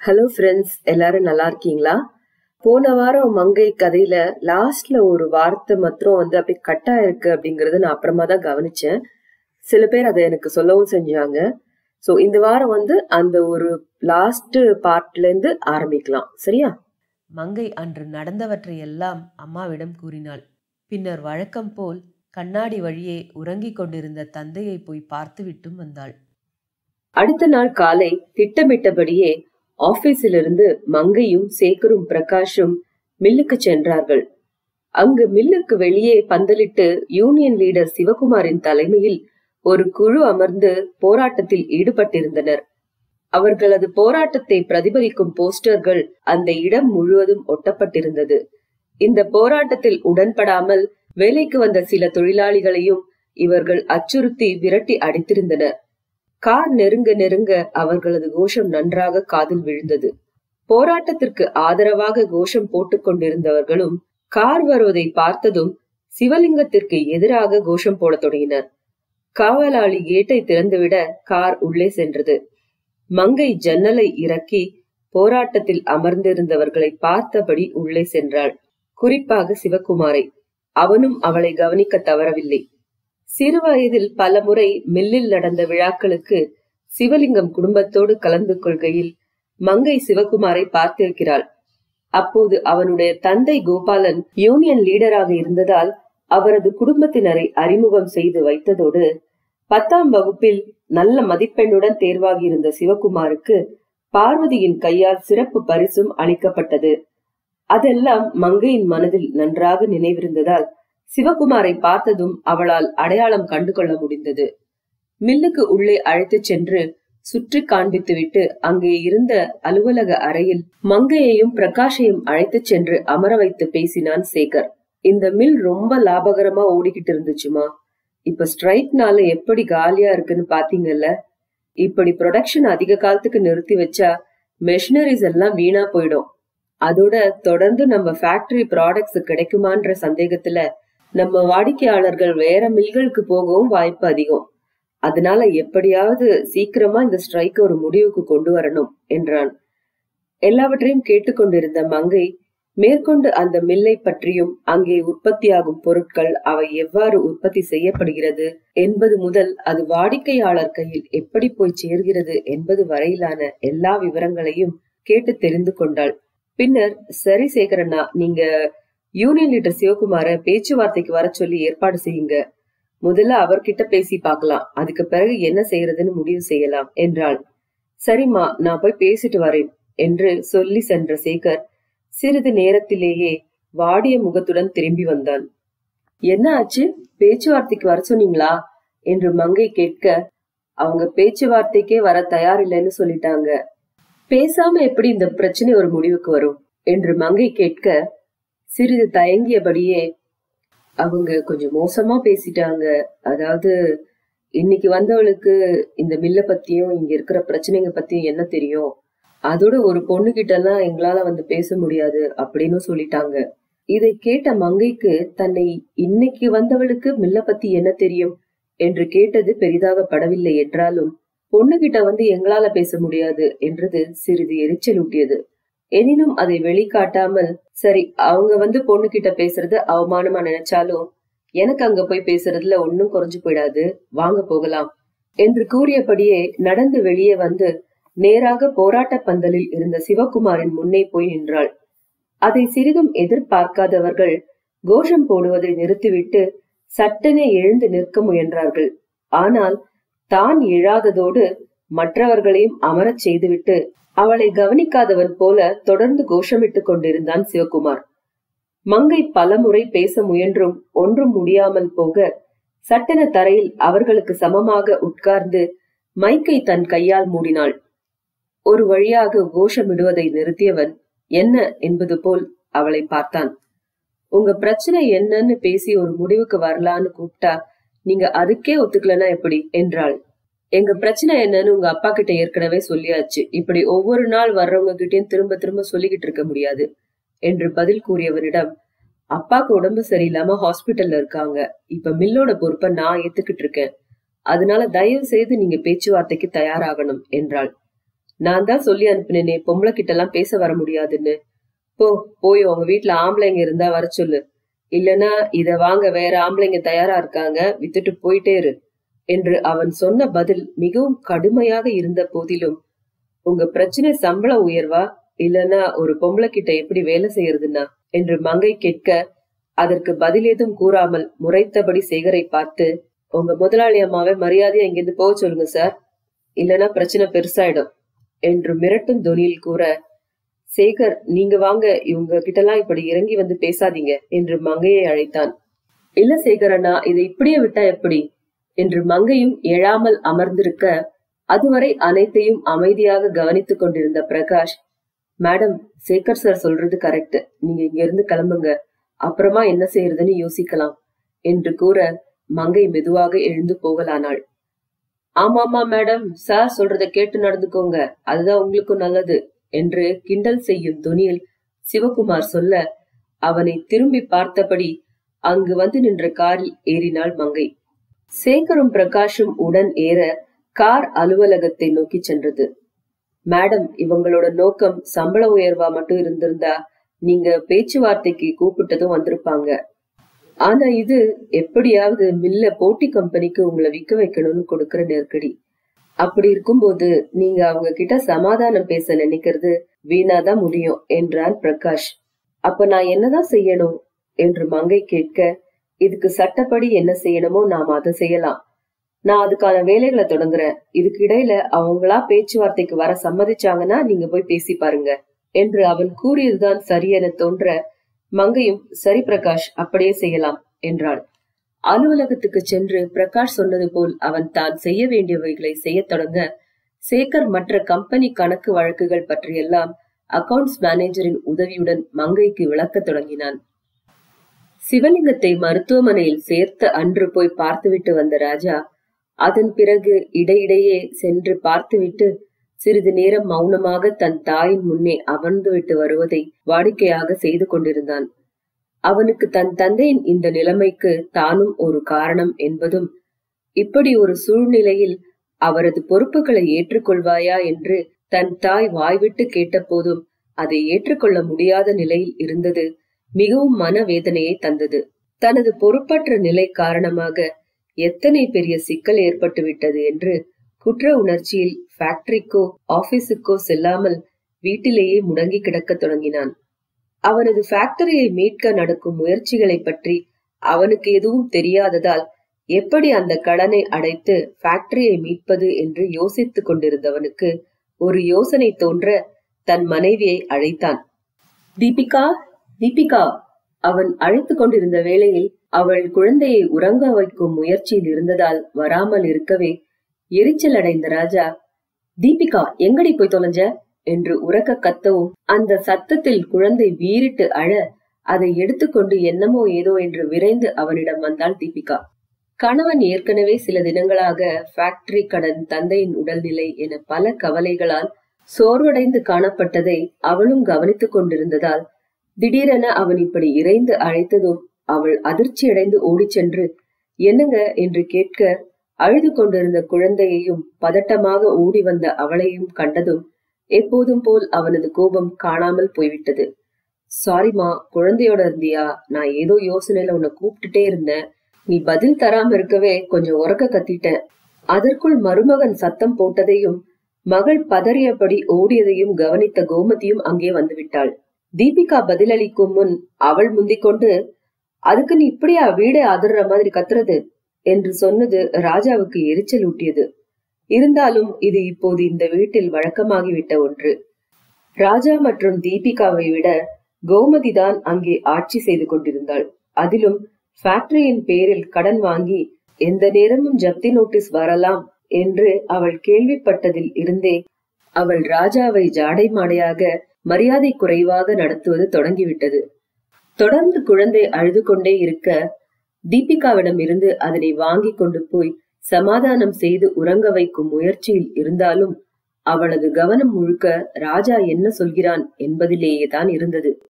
hello friends எல்லாரும் நல்லா இருக்கீங்களா போன வாரம் மங்கை கதையில லாஸ்ட்ல ஒரு வார்த்தை மாத்திரம் வந்து அப்படியே கட்டா இருக்கு அப்படிங்கறத நான் அப்புறமா தான் கவனிச்சேன் சில பேர் அதை எனக்கு சொல்லவும் செஞ்சாங்க ஸோ இந்த வாரம் வந்து அந்த ஒரு லாஸ்ட் பார்ட்ல இருந்து ஆரம்பிக்கலாம் சரியா மங்கை அன்று நடந்தவற்றை எல்லாம் அம்மாவிடம் கூறினாள் பின்னர் வழக்கம் போல் கண்ணாடி வழியே உறங்கிக் கொண்டிருந்த தந்தையை போய் பார்த்துவிட்டும் வந்தாள் அடுத்த நாள் காலை திட்டமிட்டபடியே ஆபீஸிலிருந்து மங்கையும் சேகரும் பிரகாஷும் மில்லுக்கு சென்றார்கள் அங்கு மில்லுக்கு வெளியே பந்தலிட்டு யூனியன் லீடர் சிவகுமாரின் தலைமையில் ஒரு குழு அமர்ந்து போராட்டத்தில் ஈடுபட்டிருந்தனர் அவர்களது போராட்டத்தை பிரதிபலிக்கும் போஸ்டர்கள் அந்த இடம் முழுவதும் ஒட்டப்பட்டிருந்தது இந்த போராட்டத்தில் உடன்படாமல் வேலைக்கு வந்த சில தொழிலாளிகளையும் இவர்கள் அச்சுறுத்தி விரட்டி அடித்திருந்தனர் கார் நெருங்க நெருங்க அவர்களது கோஷம் நன்றாக காதில் விழுந்தது போராட்டத்திற்கு ஆதரவாக கோஷம் போட்டுக் கொண்டிருந்தவர்களும் கார் வருவதை பார்த்ததும் சிவலிங்கத்திற்கு எதிராக கோஷம் போடத் தொடங்கினர் காவலாளி கேட்டை திறந்துவிட கார் உள்ளே சென்றது மங்கை ஜன்னலை இறக்கி போராட்டத்தில் அமர்ந்திருந்தவர்களை பார்த்தபடி உள்ளே சென்றாள் குறிப்பாக சிவகுமாரை அவனும் அவளை கவனிக்க தவறவில்லை சிறு வயதில் பல முறை மில்லில் நடந்த விழாக்களுக்கு சிவலிங்கம் குடும்பத்தோடு கலந்து கொள்கையில் மங்கை சிவகுமாரை பார்த்திருக்கிறாள் அப்போது அவனுடைய தந்தை கோபாலன் யூனியன் லீடராக இருந்ததால் அவரது குடும்பத்தினரை அறிமுகம் செய்து வைத்ததோடு பத்தாம் வகுப்பில் நல்ல மதிப்பெண்ணுடன் தேர்வாகியிருந்த சிவகுமாருக்கு பார்வதியின் கையால் சிறப்பு பரிசும் அளிக்கப்பட்டது அதெல்லாம் மங்கையின் மனதில் நன்றாக நினைவிருந்ததால் சிவகுமாரை பார்த்ததும் அவளால் அடையாளம் கண்டு கொள்ள முடிந்தது மில்லுக்கு உள்ளே அழைத்துச் சென்று சுற்றி காண்பித்துவிட்டு அங்கே இருந்த அலுவலக அறையில் மங்கையையும் பிரகாஷையும் அழைத்துச் சென்று அமர வைத்து பேசினான் சேகர் இந்த மில் ரொம்ப லாபகரமா ஓடிக்கிட்டு இருந்துச்சுமா இப்ப ஸ்ட்ரைக்னால எப்படி காலியா இருக்குன்னு பாத்தீங்கல்ல இப்படி ப்ரொடக்ஷன் அதிக காலத்துக்கு நிறுத்தி வச்சா மெஷினரிஸ் எல்லாம் வீணா போயிடும் அதோட தொடர்ந்து நம்ம ஃபேக்டரி ப்ராடக்ட்ஸ் கிடைக்குமான்ற சந்தேகத்துல நம்ம வாடிக்கையாளர்கள் வேற மில்களுக்கு போகவும் வாய்ப்பு அதிகம் அதனால எப்படியாவது சீக்கிரமா இந்த ஸ்ட்ரைக் ஒரு முடிவுக்கு கொண்டு வரணும் என்றான் எல்லாவற்றையும் கேட்டுக்கொண்டிருந்த மங்கை மேற்கொண்டு அந்த மில்லை பற்றியும் அங்கே உற்பத்தியாகும் பொருட்கள் அவை எவ்வாறு உற்பத்தி செய்யப்படுகிறது என்பது முதல் அது வாடிக்கையாளர் கையில் எப்படி போய் சேர்கிறது என்பது வரையிலான எல்லா விவரங்களையும் கேட்டு தெரிந்து கொண்டாள் பின்னர் சரி சேகரண்ணா நீங்க யூனியன் லீடர் சிவகுமார பேச்சுவார்த்தைக்கு வர சொல்லி ஏற்பாடு செய்யுங்க முதல்ல அவர்கிட்ட பேசி பார்க்கலாம் அதுக்கு பிறகு என்ன செய்யறதுன்னு முடிவு செய்யலாம் என்றாள் சரிம்மா நான் போய் பேசிட்டு வரேன் என்று சொல்லி சென்ற சேகர் சிறிது நேரத்திலேயே வாடிய முகத்துடன் திரும்பி வந்தான் என்ன ஆச்சு பேச்சுவார்த்தைக்கு வர சொன்னீங்களா என்று மங்கை கேட்க அவங்க பேச்சுவார்த்தைக்கே வர தயாரில்லைன்னு சொல்லிட்டாங்க பேசாம எப்படி இந்த பிரச்சனை ஒரு முடிவுக்கு வரும் என்று மங்கை கேட்க சிறிது தயங்கியபடியே அவங்க கொஞ்சம் மோசமா பேசிட்டாங்க அதாவது இன்னைக்கு வந்தவளுக்கு இந்த மில்ல பத்தியும் இங்க இருக்கிற பிரச்சனைங்க பத்தியும் என்ன தெரியும் அதோட ஒரு பொண்ணு கிட்ட எல்லாம் எங்களால வந்து பேச முடியாது அப்படின்னு சொல்லிட்டாங்க இதை கேட்ட மங்கைக்கு தன்னை இன்னைக்கு வந்தவளுக்கு மில்ல பத்தி என்ன தெரியும் என்று கேட்டது பெரிதாக படவில்லை என்றாலும் பொண்ணு கிட்ட வந்து எங்களால பேச முடியாது என்றது சிறிது எரிச்சல் ஊட்டியது எனினும் அதை வெளிக்காட்டாமல் சரி அவங்க வந்து பொண்ணு கிட்ட பேசுறது அவமானமா நினைச்சாலும் எனக்கு அங்க போய் பேசுறதுல ஒன்னும் குறைஞ்சு போயிடாது வாங்க போகலாம் என்று கூறியபடியே நடந்து வெளியே வந்து நேராக போராட்ட பந்தலில் இருந்த சிவகுமாரின் முன்னே போய் நின்றாள் அதை சிறிதும் எதிர்பார்க்காதவர்கள் கோஷம் போடுவதை நிறுத்திவிட்டு சட்டென எழுந்து நிற்க முயன்றார்கள் ஆனால் தான் எழாததோடு மற்றவர்களையும் அமரச் செய்துவிட்டு அவளை கவனிக்காதவன் போல தொடர்ந்து கோஷமிட்டுக் கொண்டிருந்தான் சிவகுமார் மங்கை பலமுறை பேச முயன்றும் ஒன்றும் முடியாமல் போக சட்டென தரையில் அவர்களுக்கு சமமாக உட்கார்ந்து மைக்கை தன் கையால் மூடினாள் ஒரு வழியாக கோஷமிடுவதை நிறுத்தியவன் என்ன என்பது போல் அவளை பார்த்தான் உங்க பிரச்சனை என்னன்னு பேசி ஒரு முடிவுக்கு வரலான்னு கூப்பிட்டா நீங்க அதுக்கே ஒத்துக்கலனா எப்படி என்றாள் எங்க பிரச்சனை என்னன்னு உங்க அப்பா கிட்ட ஏற்கனவே சொல்லியாச்சு இப்படி ஒவ்வொரு நாள் வர்றவங்க கிட்டயும் திரும்ப திரும்ப சொல்லிக்கிட்டு இருக்க முடியாது என்று பதில் கூறியவரிடம் அப்பாக்கு உடம்பு சரியில்லாம ஹாஸ்பிட்டல்ல இருக்காங்க இப்ப மில்லோட பொறுப்பை நான் ஏத்துக்கிட்டு இருக்கேன் அதனால தயவு செய்து நீங்க பேச்சுவார்த்தைக்கு தயாராகணும் என்றாள் நான் தான் சொல்லி அனுப்பினேனே பொம்பளை கிட்ட எல்லாம் பேச வர முடியாதுன்னு போ போய் உங்க வீட்டுல ஆம்பளைங்க இருந்தா வர சொல்லு இல்லனா இத வாங்க வேற ஆம்பளைங்க தயாரா இருக்காங்க வித்துட்டு போயிட்டே இரு என்று அவன் சொன்ன பதில் மிகவும் கடுமையாக இருந்த போதிலும் உங்க பிரச்சனை சம்பள உயர்வா இல்லனா ஒரு பொம்பளை கிட்ட எப்படி வேலை செய்யறதுன்னா என்று மங்கை கேட்க அதற்கு பதில் ஏதும் கூறாமல் முறைத்தபடி சேகரை பார்த்து உங்க முதலாளி அம்மாவை மரியாதையா இங்கிருந்து போக சொல்லுங்க சார் இல்லனா பிரச்சனை பெருசாயிடும் என்று மிரட்டும் தொனியில் கூற சேகர் நீங்க வாங்க இவங்க கிட்டலாம் இப்படி இறங்கி வந்து பேசாதீங்க என்று மங்கையை அழைத்தான் இல்ல சேகர் அண்ணா இதை இப்படியே விட்டா எப்படி என்று மங்கையும் எழாமல் அமர்ந்திருக்க அதுவரை அனைத்தையும் அமைதியாக கவனித்துக் கொண்டிருந்த பிரகாஷ் மேடம் சேகர் சார் சொல்றது கரெக்ட் நீங்க இங்க இருந்து கிளம்புங்க அப்புறமா என்ன செய்யறதுன்னு யோசிக்கலாம் என்று கூற மங்கை மெதுவாக எழுந்து போகலானாள் ஆமாமா மேடம் சார் சொல்றத கேட்டு நடந்துக்கோங்க அதுதான் உங்களுக்கும் நல்லது என்று கிண்டல் செய்யும் துணியில் சிவகுமார் சொல்ல அவனை திரும்பி பார்த்தபடி அங்கு வந்து நின்ற காரில் ஏறினாள் மங்கை சேகரும் பிரகாஷும் உடன் ஏற கார் அலுவலகத்தை நோக்கி சென்றது மேடம் இவங்களோட நோக்கம் சம்பள உயர்வா மட்டும் இருந்திருந்தா நீங்க பேச்சுவார்த்தைக்கு கூப்பிட்டதும் வந்திருப்பாங்க ஆனா இது எப்படியாவது மில்ல போட்டி கம்பெனிக்கு உங்களை விற்க வைக்கணும்னு கொடுக்கிற நெருக்கடி அப்படி இருக்கும்போது நீங்க அவங்க கிட்ட சமாதானம் பேச நினைக்கிறது வீணாதான் முடியும் என்றான் பிரகாஷ் அப்ப நான் என்னதான் செய்யணும் என்று மங்கை கேட்க இதுக்கு சட்டப்படி என்ன செய்யணுமோ நாம அதை செய்யலாம் நான் அதுக்கான வேலைகளை தொடங்குறேன் இதுக்கு இடையில அவங்களா பேச்சுவார்த்தைக்கு வர சம்மதிச்சாங்கன்னா நீங்க போய் பேசி பாருங்க என்று அவன் கூறியதுதான் சரியென தோன்ற மங்கையும் சரி பிரகாஷ் அப்படியே செய்யலாம் என்றாள் அலுவலகத்துக்கு சென்று பிரகாஷ் சொன்னது போல் அவன் தான் செய்ய வேண்டியவைகளை செய்யத் தொடங்க சேகர் மற்ற கம்பெனி கணக்கு வழக்குகள் பற்றியெல்லாம் அக்கவுண்ட்ஸ் மேனேஜரின் உதவியுடன் மங்கைக்கு விளக்கத் தொடங்கினான் சிவலிங்கத்தை மருத்துவமனையில் சேர்த்த அன்று போய் பார்த்துவிட்டு வந்த ராஜா அதன் பிறகு இடையிடையே சென்று பார்த்துவிட்டு சிறிது நேரம் மௌனமாக தன் தாயின் முன்னே அமர்ந்துவிட்டு வருவதை வாடிக்கையாக செய்து கொண்டிருந்தான் அவனுக்கு தன் தந்தையின் இந்த நிலைமைக்கு தானும் ஒரு காரணம் என்பதும் இப்படி ஒரு சூழ்நிலையில் அவரது பொறுப்புகளை ஏற்றுக்கொள்வாயா என்று தன் தாய் வாய்விட்டு கேட்டபோதும் அதை ஏற்றுக்கொள்ள முடியாத நிலையில் இருந்தது மிகவும் மனவேதனையை தந்தது தனது பொறுப்பற்ற நிலை காரணமாக எத்தனை பெரிய சிக்கல் ஏற்பட்டு விட்டது என்று குற்ற உணர்ச்சியில் ஃபேக்டரிக்கோ ஆபீஸுக்கோ செல்லாமல் வீட்டிலேயே முடங்கி கிடக்கத் தொடங்கினான் அவனது ஃபேக்டரியை மீட்க நடக்கும் முயற்சிகளை பற்றி அவனுக்கு எதுவும் தெரியாததால் எப்படி அந்த கடனை அடைத்து ஃபேக்டரியை மீட்பது என்று யோசித்துக் கொண்டிருந்தவனுக்கு ஒரு யோசனை தோன்ற தன் மனைவியை அழைத்தான் தீபிகா தீபிகா அவன் அழைத்துக் கொண்டிருந்த வேளையில் அவள் குழந்தையை உறங்க வைக்கும் முயற்சியில் இருந்ததால் வராமல் இருக்கவே எரிச்சல் அடைந்த ராஜா தீபிகா எங்கடி போய் தொலைஞ்ச என்று உறக்க கத்தவும் அந்த சத்தத்தில் குழந்தை வீறிட்டு அழ அதை எடுத்துக்கொண்டு என்னமோ ஏதோ என்று விரைந்து அவனிடம் வந்தாள் தீபிகா கணவன் ஏற்கனவே சில தினங்களாக ஃபேக்டரி கடன் தந்தையின் உடல்நிலை என பல கவலைகளால் சோர்வடைந்து காணப்பட்டதை அவளும் கவனித்துக் கொண்டிருந்ததால் திடீரென அவன் இப்படி இறைந்து அழைத்ததும் அவள் அதிர்ச்சியடைந்து ஓடிச் சென்று என்னங்க என்று கேட்க அழுது கொண்டிருந்த குழந்தையையும் பதட்டமாக ஓடி வந்த அவளையும் கண்டதும் எப்போதும் போல் அவனது கோபம் காணாமல் போய்விட்டது சாரிமா குழந்தையோட இருந்தியா நான் ஏதோ யோசனையில உன்னை கூப்பிட்டுட்டே இருந்தேன் நீ பதில் தராம இருக்கவே கொஞ்சம் உறக்க கத்திட்டேன் அதற்குள் மருமகன் சத்தம் போட்டதையும் மகள் பதறியபடி ஓடியதையும் கவனித்த கோமதியும் அங்கே வந்துவிட்டாள் தீபிகா பதிலளிக்கும் முன் அவள் முந்திக்கொண்டு அதுக்கு நீ இப்படியா வீடே அதிர்ற மாதிரி கத்துறது என்று சொன்னது ராஜாவுக்கு எரிச்சல் ஊட்டியது இருந்தாலும் இது இப்போது இந்த வீட்டில் வழக்கமாகிவிட்ட ஒன்று ராஜா மற்றும் தீபிகாவை விட கோமதி தான் அங்கே ஆட்சி செய்து கொண்டிருந்தாள் அதிலும் ஃபேக்டரியின் பேரில் கடன் வாங்கி எந்த நேரமும் ஜப்தி நோட்டீஸ் வரலாம் என்று அவள் கேள்விப்பட்டதில் இருந்தே அவள் ராஜாவை ஜாடை மாடையாக மரியாதை குறைவாக நடத்துவது தொடங்கிவிட்டது தொடர்ந்து குழந்தை அழுது கொண்டே இருக்க தீபிகாவிடம் இருந்து அதனை வாங்கி கொண்டு போய் சமாதானம் செய்து உறங்க வைக்கும் முயற்சியில் இருந்தாலும் அவளது கவனம் முழுக்க ராஜா என்ன சொல்கிறான் என்பதிலேயே தான் இருந்தது